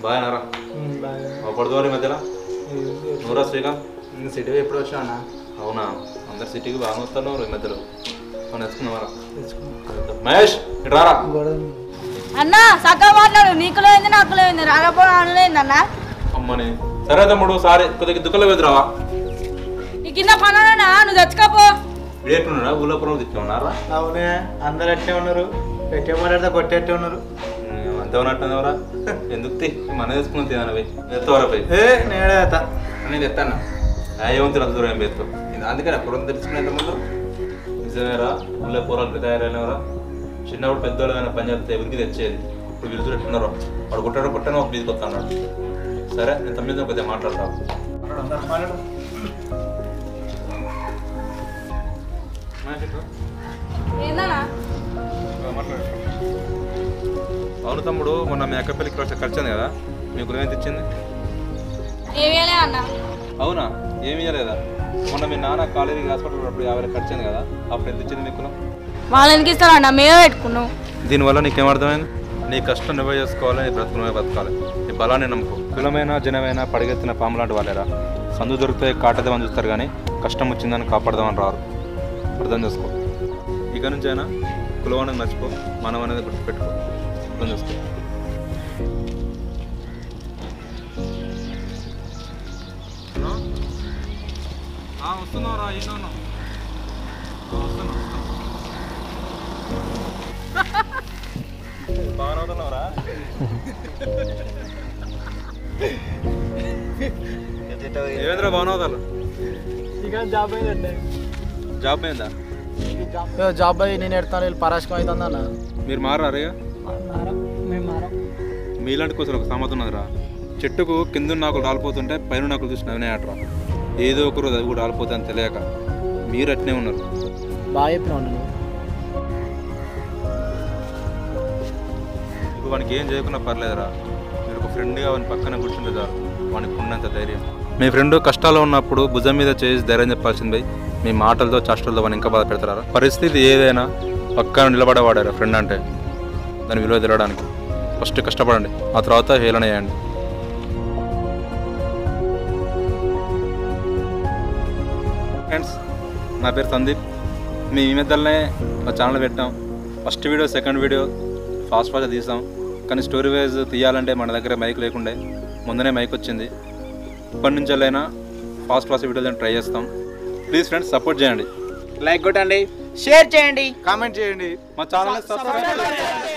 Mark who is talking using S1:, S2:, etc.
S1: బాగానారా పడుకోవాలి మధ్యలో నూరా శ్రీకాంత్
S2: సిటీ ఎప్పుడు వచ్చావు అన్న
S1: అవునా అందరు సిటీకి బాగా వస్తాను ఈ మధ్యలో మనం తెచ్చుకున్నావరా మహేష్ ఇటు రారా
S3: అన్న సక్క మాట్లాడు నీకులో అయింది నాకులో అయింది రాకపోవడం అనలేదు అన్న
S1: అమ్మని సరే తమ్ముడు సారీ కొద్దిగా దుఃఖంలో వెదురావా
S3: నీ కింద పనున్నా నువ్వు తెచ్చుకోపో
S1: వీడెట్టున్నాడా ఊళ్ళపురం తెచ్చుకున్నారా
S2: అవునే అందరు అట్లే ఉన్నారు పెట్టే మాట్లాడితే కొట్టేట్టే ఉన్నారు
S1: అంతే ఉన్నట్టున్నావరా ఎందుకు తీ మన తెచ్చుకుని తినవి ఎత్తవరా పోయి
S2: ఏ నేడే అత
S1: నేను తెస్తాను ఏమంతి అంత దూరం ఏం పెడతావు అందుకని పురం తెలుసుకునేంత ముందు నిజమేరా ఊళ్ళో పూరాలు తయారైనవరా చిన్నప్పుడు పెద్దోళ్ళు ఏమైనా పని చేస్తే ఎవరికి తెచ్చేది ఇప్పుడు వీళ్ళు చూడట్టున్నారు వాడు కొట్టాడు కొట్టాను ఒక మీదకి వస్తున్నాడు సరే నేను తమ్మిది కొద్దిగా మాట్లాడతాను
S3: ఏందన్నా
S1: అవును తమ్ముడు మొన్న మీ అక్క పెళ్ళికి వచ్చే ఖర్చు ఉంది కదా మీకు ఏమైనా తెచ్చింది
S3: ఏమేలే అన్న
S1: అవునా ఏమి ఇవ్వలేదా మొన్న మీ నాన్న కాలేజీ హాస్పిటల్ అప్పుడు యాభై ఖర్చు అయింది కదా అప్పుడు ఎంత ఇచ్చింది మీకు
S3: వాళ్ళు ఎందుకు ఇస్తారన్న మేమే పెట్టుకున్నాం
S1: దీనివల్ల నీకేం అర్థమైంది నీ కష్టం నువ్వే చేసుకోవాలి నీ బ్రతుకు నువ్వే బతకాలి నీ బలాన్ని నమ్ముకో కులమైన జనమైన పడిగెత్తిన పాము లాంటి వాళ్ళేరా సందు దొరికితే కాటదామని చూస్తారు కానీ కష్టం వచ్చిందని కాపాడదామని రారు అర్థం చేసుకో ఇక నుంచి అయినా కులం అనేది మర్చిపో మనం అనేది గుర్తుపెట్టుకో అర్థం చేసుకో వస్తున్నావురా ఈయన వస్తున్నా బాగా అవుతున్నావురా ఏవేంద్ర బాగున్నావు
S2: ఇక జాబ్ అయిందండి
S1: జాబ్ అయిందా
S2: జాబ్ అయ్యి నేను ఎడతాను వీళ్ళు పరాశకం అవుతుంది అన్న
S1: మీరు మారారు
S2: మేము మారం
S1: మీలాంటి కోసం ఒక సామెత ఉన్నదిరా చెట్టుకు కింద నాకులు రాలిపోతుంటే పైన నాకులు చూసి నవ్వినాయట్రా ఏదో ఒక రోజు అది కూడా రాలిపోతుందని తెలియక మీరు అట్నే ఉన్నారు
S2: బాగా చెప్పినావు నువ్వు
S1: ఇప్పుడు వానికి ఏం చేయకున్నా పర్లేదురా మీరు ఒక ఫ్రెండ్గా వాని పక్కన కూర్చుంటే చాలు వానికి ఉన్నంత ధైర్యం మీ ఫ్రెండ్ కష్టాల్లో ఉన్నప్పుడు భుజం మీద చేసి ధైర్యం చెప్పాల్సింది మీ మాటలతో చేష్టలతో వాడిని ఇంకా బాధ పెడతారా పరిస్థితి ఏదైనా పక్కన నిలబడేవాడారా ఫ్రెండ్ అంటే దాని విలువ తెలియడానికి ఫస్ట్ కష్టపడండి ఆ తర్వాత హేళన చేయండి ఫ్రెండ్స్ నా పేరు సందీప్ మీ ఈ మధ్యలోనే మా ఛానల్ పెట్టాం first video second video fast fast తీసాం కానీ స్టోరీ వైజ్ తీయాలంటే మన దగ్గర మైక్ లేకుండే ముందనే మైక్ వచ్చింది ఇప్పటి నుంచి అయినా ఫాస్ట్ ఫాస్ట్ వీడియోలు ట్రై చేస్తాం ప్లీజ్ ఫ్రెండ్స్ సపోర్ట్ చేయండి
S4: లైక్ కొట్టండి షేర్ చేయండి
S2: కామెంట్ చేయండి
S1: మా ఛానల్ సబ్స్క్రైబ్